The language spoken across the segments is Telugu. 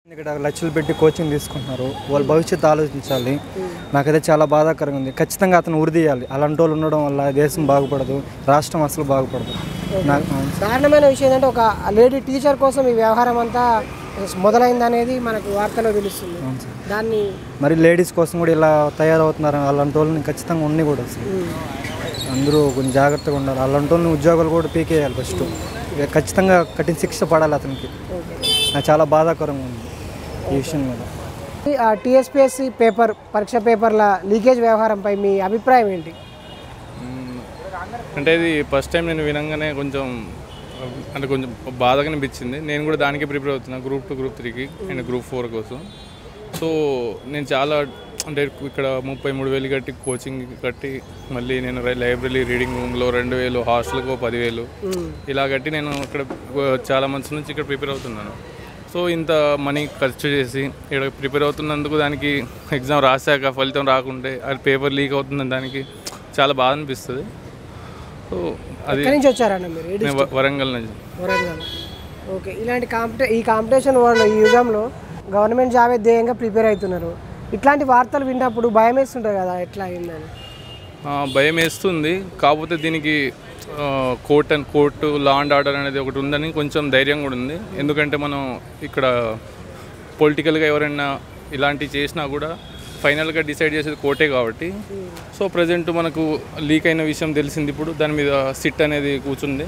ఇక్కడ లక్షలు పెట్టి కోచింగ్ తీసుకుంటున్నారు వాళ్ళ భవిష్యత్తు ఆలోచించాలి నాకైతే చాలా బాధాకరంగా ఉంది ఖచ్చితంగా అతను ఉరిదీయాలి అలాంటి వాళ్ళు ఉండడం వల్ల దేశం బాగుపడదు రాష్ట్రం అసలు బాగుపడదు నాకు దారుణమైన విషయం ఏంటంటే ఒక లేడీ టీచర్ కోసం ఈ వ్యవహారం అంతా మొదలైంది అనేది మనకు వార్తలో తెలుస్తుంది దాన్ని మరి లేడీస్ కోసం కూడా ఇలా తయారవుతున్నారు అలాంటి వాళ్ళని ఖచ్చితంగా ఉన్నాయి కూడా అసలు అందరూ కొంచెం జాగ్రత్తగా ఉండాలి అలాంటి వాళ్ళని ఉద్యోగాలు కూడా పీకేయాలి ఫస్ట్ ఇక ఖచ్చితంగా కఠిన శిక్ష పడాలి అతనికి నాకు చాలా బాధాకరంగా ఉంది ఈ విషయం మీద ఆ టీఎస్పీఎస్సీ పేపర్ పరీక్ష పేపర్ల లీకేజ్ వ్యవహారంపై మీ అభిప్రాయం ఏంటి మ్మ్. అంటే ఇది ఫస్ట్ టైం నేను వినంగానే కొంచెం అంటే కొంచెం బాధగా అనిపించింది నేను కూడా దానికి ప్రిపేర్ అవుతున్నా గ్రూప్ టూ గ్రూప్ త్రీకి అండ్ గ్రూప్ ఫోర్ కోసం సో నేను చాలా అంటే ఇక్కడ ముప్పై మూడు వేలు కట్టి కోచింగ్ కట్టి మళ్ళీ నేను రై- లైబ్రరీ రీడింగ్ రూమ్లో రెండు వేలు హాస్టల్కి పదివేలు ఇలా కట్టి నేను ఇక్కడ చాలా మంత్స్ నుంచి ఇక్కడ ప్రిపేర్ అవుతున్నాను సో ఇంత మనీ ఖర్చు చేసి ఇక్కడ ప్రిపేర్ అవుతున్నందుకు దానికి ఎగ్జామ్ రాశాక ఫలితం రాకుంటే అది పేపర్ లీక్ అవుతుందని దానికి చాలా బాధ అనిపిస్తుంది సో అది ఎక్కడి నుంచి వచ్చారన్న మీరు ఏ నేను వ- వరంగల్ నుంచి వరంగల్ ఓకే ఇలాంటి కాంపిటే ఈ కాంపిటీషన్ వరల్డ్ ఈ యుగంలో గవర్నమెంట్ జాబే ధ్యేయంగా ప్రిపేర్ అవుతున్నారు ఇట్లాంటి వార్తలు విన్నప్పుడు భయం వేస్తుంటుంది కదా ఎట్లా అయిందని ఆ, భయం వేస్తుంది కాకపోతే దీనికి court and court law and order అనేది ఒకటి ఉందని కొంచెం ధైర్యం కూడా ఉంది ఎందుకంటే మనం ఇక్కడ పొలిటికల్గా ఎవరైనా ఇలాంటివి చేసినా కూడా ఫైనల్గా డిసైడ్ చేసేది కోర్టే కాబట్టి సో ప్రజెంట్ మనకు లీక్ అయిన విషయం తెలిసింది ఇప్పుడు దాని మీద సిట్ అనేది కూర్చుంది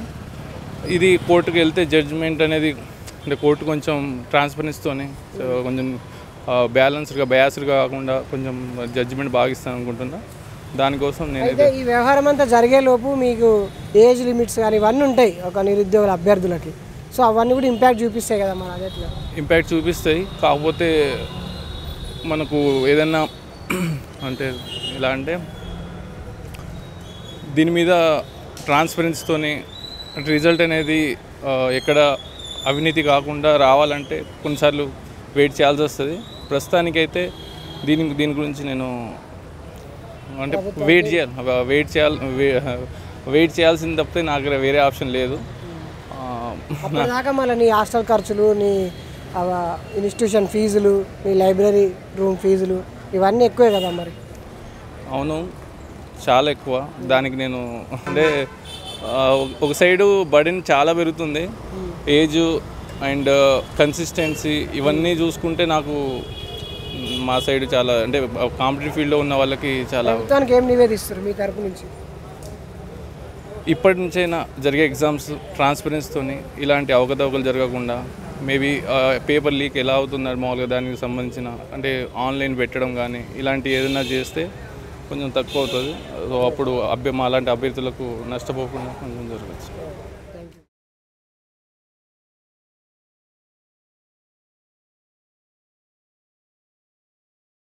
ఇది కోర్టుకు వెళ్తే జడ్జిమెంట్ అనేది అంటే కోర్టు కొంచెం ట్రాన్స్పరెన్స్తోని సో కొంచెం బ్యాలెన్స్డ్గా బయాస్డ్గా కాకుండా కొంచెం జడ్జిమెంట్ బాగా ఇస్తాను అనుకుంటున్నా దానికోసం నేను అయితే ఈ వ్యవహారం అంతా జరిగే లోపు మీకు ఏజ్ లిమిట్స్ కానీ ఇవన్నీ ఉంటాయి ఒక నిరుద్యోగుల అభ్యర్థులకి సో అవన్నీ కూడా ఇంపాక్ట్ చూపిస్తాయి కదా మన అది ఎట్లా ఇంపాక్ట్ చూపిస్తాయి కాకపోతే మనకు ఏదన్నా అంటే ఎలా అంటే దీని మీద ట్రాన్స్పరెన్సీతోని రిజల్ట్ అనేది ఆ, ఎక్కడ అవినీతి కాకుండా రావాలంటే కొన్నిసార్లు వెయిట్ చేయాల్సి వస్తుంది ప్రస్తుతానికైతే దీని దీని గురించి నేను అంటే వెయిట్ చేయాలి వెయిట్ చేయాలి వెయిట్ చేయాల్సింది తప్పితే నాకు వేరే ఆప్షన్ లేదు ఆ, అప్పటిదాకా మళ్ళీ నీ హాస్టల్ ఖర్చులు నీ ఇన్స్టిట్యూషన్ ఫీజులు నీ లైబ్రరీ రూమ్ ఫీజులు ఇవన్నీ ఎక్కువే కదా మరి అవును చాలా ఎక్కువ దానికి నేను అంటే ఆ, ఒక సైడు బర్డెన్ చాలా పెరుగుతుంది ఏజ్ అండ్ కన్సిస్టెన్సీ ఇవన్నీ చూసుకుంటే నాకు మా సైడ్ చాలా అంటే కాంపిటేటివ్ ఫీల్డ్లో ఉన్న వాళ్ళకి చాలా ప్రభుత్వానికి ఏం నివేదిస్తారు మీ తరపు నుంచి ఇప్పటి నుంచైనా జరిగే ఎగ్జామ్స్ ట్రాన్స్పరెన్స్తోని ఇలాంటి అవకతవకలు జరగకుండా మేబీ పేపర్ లీక్ ఎలా అవుతుంది మామూలుగా దానికి సంబంధించిన అంటే ఆన్లైన్ పెట్టడం కానీ ఇలాంటి ఏదైనా చేస్తే కొంచెం తక్కువ అవుతుంది సో అప్పుడు అభ్య మా అలాంటి అభ్యర్థులకు నష్టపోకుండా కొంచెం జరగచ్చు